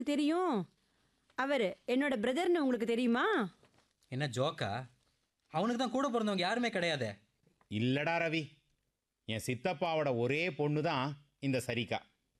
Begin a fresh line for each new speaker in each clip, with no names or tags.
தெரியும் அவர் என்னோட பிரதர்னு உங்களுக்கு தெரியுமா
என்ன ஜோக்கா அவனுக்கு தான் கூட பிறந்தவங்க யாருமே கிடையாதே
இல்லடா ரவி என் சித்தப்பாவோட ஒரே பொண்ணு தான் இந்த சரிகா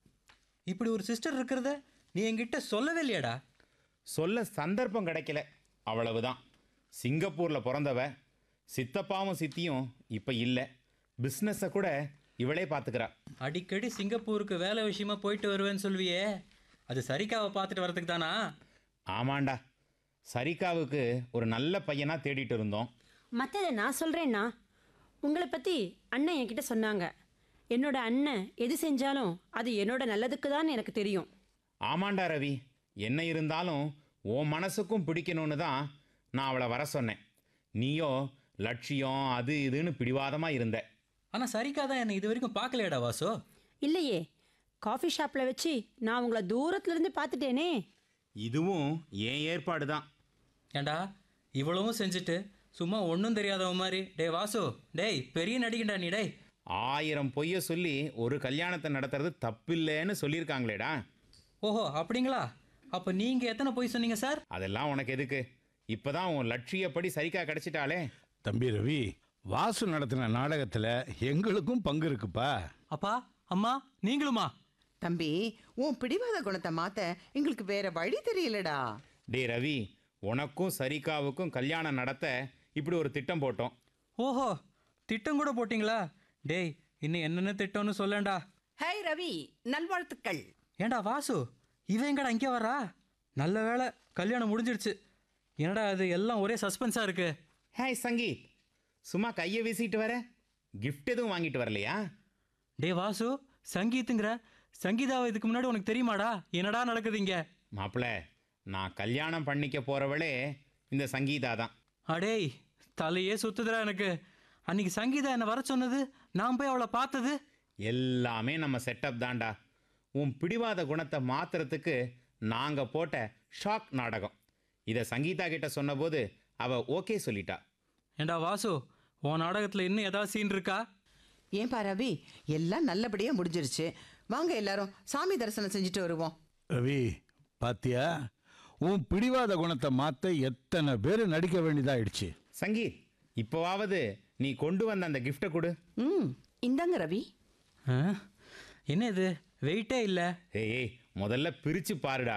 இப்படி ஒரு சிஸ்டர் இருக்கிறத நீ என்கிட்ட சொல்லவே இல்லையாடா
சொல்ல சந்தர்ப்பம் கிடைக்கல அவ்வளவுதான் சிங்கப்பூரில் பிறந்தவ சித்தப்பாவும் சித்தியும் இப்போ இல்லை பிஸ்னஸை கூட இவளே பார்த்துக்கிறா
அடிக்கடி சிங்கப்பூருக்கு வேலை விஷயமா போயிட்டு வருவேன்னு சொல்வியே அது சரிக்காவை பார்த்துட்டு வரதுக்கு தானா
ஆமாண்டா சரிகாவுக்கு ஒரு நல்ல பையனாக தேடிட்டு இருந்தோம்
மற்றதை நான் சொல்கிறேன்னா உங்களை பற்றி அண்ணன் என்கிட்ட சொன்னாங்க என்னோட அண்ணன் எது செஞ்சாலும் அது என்னோட நல்லதுக்கு தான் எனக்கு தெரியும்
ஆமாண்டா ரவி என்ன இருந்தாலும் உன் மனசுக்கும் பிடிக்கணும்னு தான் நான் அவளை வர சொன்னேன் நீயோ லட்சியம் அது இதுன்னு பிடிவாதமாக இருந்த
ஆனால் சரிக்கா தான் என்னை இது வரைக்கும் பார்க்கலையாடா வாசு
இல்லையே காஃபி ஷாப்பில் வச்சு நான் உங்களை தூரத்துலேருந்து பார்த்துட்டேனே
இதுவும் என் ஏற்பாடு தான்
ஏண்டா இவ்வளவும் செஞ்சுட்டு சும்மா ஒன்றும் தெரியாதவ மாதிரி டேய் வாசு டேய் பெரிய நடிகண்டா நீ டேய்
ஆயிரம் பொய்ய சொல்லி ஒரு கல்யாணத்தை நடத்துறது தப்பில்லைன்னு சொல்லியிருக்காங்களேடா
ஓஹோ அப்படிங்களா அப்போ நீங்கள் எத்தனை போய் சொன்னீங்க சார்
அதெல்லாம் உனக்கு எதுக்கு இப்பதான் உன் லட்சியப்படி சரிக்கா கிடைச்சிட்டாளே
தம்பி ரவி வாசு நடத்தின நாடகத்துல எங்களுக்கும் பங்கு இருக்குப்பா
அப்பா அம்மா நீங்களுமா
தம்பி உன் பிடிவாத குணத்தை மாத்த எங்களுக்கு வேற வழி தெரியலடா
டே ரவி உனக்கும் சரிகாவுக்கும் கல்யாணம் நடத்த இப்படி ஒரு திட்டம் போட்டோம்
ஓஹோ திட்டம் கூட போட்டிங்களா டேய் இன்னும் என்னென்ன திட்டம்னு சொல்லேன்டா
ஹாய் ரவி நல்வாழ்த்துக்கள்
ஏண்டா வாசு இவன் எங்கடா இங்கே வரா நல்ல வேளை கல்யாணம் முடிஞ்சிடுச்சு என்னடா அது எல்லாம் ஒரே சஸ்பென்ஸாக இருக்கு
ஹாய் சங்கீத் சும்மா கையை வீசிட்டு வர கிஃப்ட் எதுவும் வாங்கிட்டு வரலையா
டேய் வாசு சங்கீத்துங்கிற சங்கீதாவை இதுக்கு முன்னாடி உனக்கு தெரியுமாடா என்னடா நடக்குது இங்கே
மாப்பிள நான் கல்யாணம் பண்ணிக்க போறவளே இந்த சங்கீதா தான்
அடேய் தலையே சுத்துதுடா எனக்கு அன்னைக்கு சங்கீதா என்னை வர சொன்னது நான் போய் அவளை பார்த்தது
எல்லாமே நம்ம செட்டப் தான்டா உன் பிடிவாத குணத்தை மாத்துறதுக்கு நாங்க போட்ட ஷாக் நாடகம் இதை சங்கீதா கிட்ட சொன்னபோது அவ ஓகே சொல்லிட்டா
ஏண்டா வாசு உன் நாடகத்தில் இன்னும் ஏதாவது சீன் இருக்கா
ஏன்பா ரவி எல்லாம் நல்லபடியா முடிஞ்சிருச்சு வாங்க எல்லாரும் சாமி தரிசனம் செஞ்சுட்டு வருவோம்
ரவி பாத்தியா உன் பிடிவாத குணத்தை மாத்த எத்தனை பேர் நடிக்க வேண்டியதாயிடுச்சு
சங்கீத் இப்போவாவது நீ கொண்டு வந்த அந்த கிஃப்டை கொடு
ம் இந்தாங்க ரவி
ஆ? என்ன இது வெயிட்டே இல்லை
ஏய் ஏய், முதல்ல பிரிச்சு பாருடா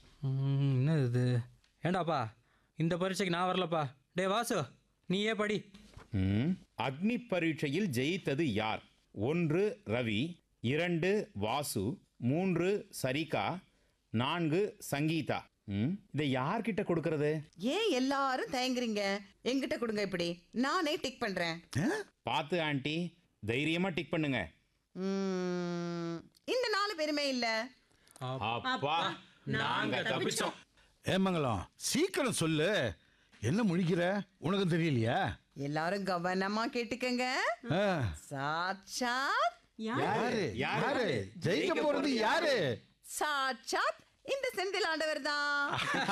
என்ன இது ஏண்டாப்பா இந்த பரீட்சைக்கு நான் வரலப்பா டேய் வாசு நீயே படி
ம், அக்னி பரீட்சையில் ஜெயித்தது யார் ஒன்று ரவி இரண்டு வாசு மூன்று சரிகா நான்கு சங்கீதா ம், இதை யார்கிட்ட கொடுக்கறது
ஏன் எல்லாரும் தயங்குறீங்க என்கிட்ட கொடுங்க இப்படி நானே டிக் பண்றேன்
பார்த்து ஆண்டி தைரியமா டிக் பண்ணுங்க
ம், இந்த நாலு பேருமே இல்ல
அப்பா நாங்க தப்பிச்சோம்
ஏமங்கலம் சீக்கிரம் சொல்லு என்ன முழிக்கிற உனக்கு தெரியலையா
எல்லாரும் கவனமா கேட்டுக்கங்க
ஆ,
சாட்சாத்
யாரு
யாரு?
யாரு ஜெயிக்க போறது யாரு
சாட்சாத் இந்த செந்தில் ஆண்டவர் தான்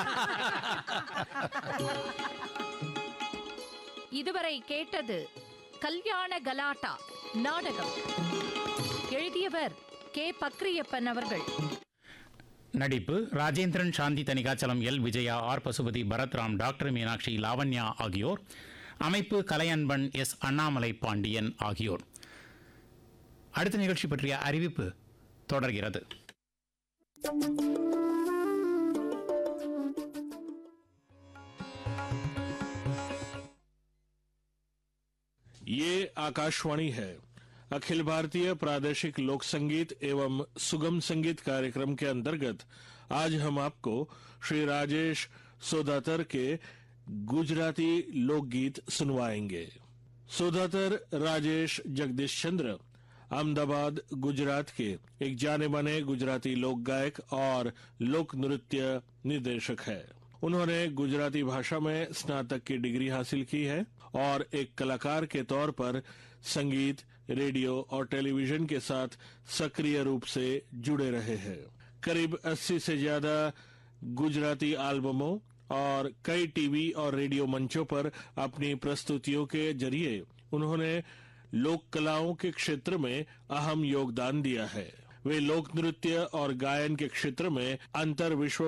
இதுவரை கேட்டது கல்யாண கலாட்டா நாடகம் எழுதியவர் கே பக்ரியப்பன் அவர்கள்
நடிப்பு Rajendran Shanthi Thanigachalam L Vijaya R Pasupathi Bharathram doctor Meenakshi Lavanya ஆகியோர் அமைப்பு கலையன்பன் எஸ் அண்ணாமலை பாண்டியன் ஆகியோர் அடுத்த நிகழ்ச்சி பற்றிய அறிவிப்பு தொடர்கிறது
ये आकाशवाणी है अखिल भारतीय प्रादेशिक लोक संगीत एवं सुगम संगीत कार्यक्रम के अंतर्गत आज हम आपको श्री राजेश सोदातर के गुजराती लोकगीत सुनवाएंगे सोदातर राजेश जगदीश चंद्र अहमदाबाद गुजरात के एक जाने माने गुजराती लोक गायक और लोक नृत्य निर्देशक है उन्होंने गुजराती भाषा में स्नातक की डिग्री हासिल की है और एक कलाकार के तौर पर संगीत रेडियो और टेलीविजन के साथ सक्रिय रूप से जुड़े रहे हैं करीब 80 से ज्यादा गुजराती एल्बमों और कई टीवी और रेडियो मंचों पर अपनी प्रस्तुतियों के जरिए उन्होंने लोक कलाओं के क्षेत्र में अहम योगदान दिया है वे लोक नृत्य और गायन के क्षेत्र में अंतर विश्व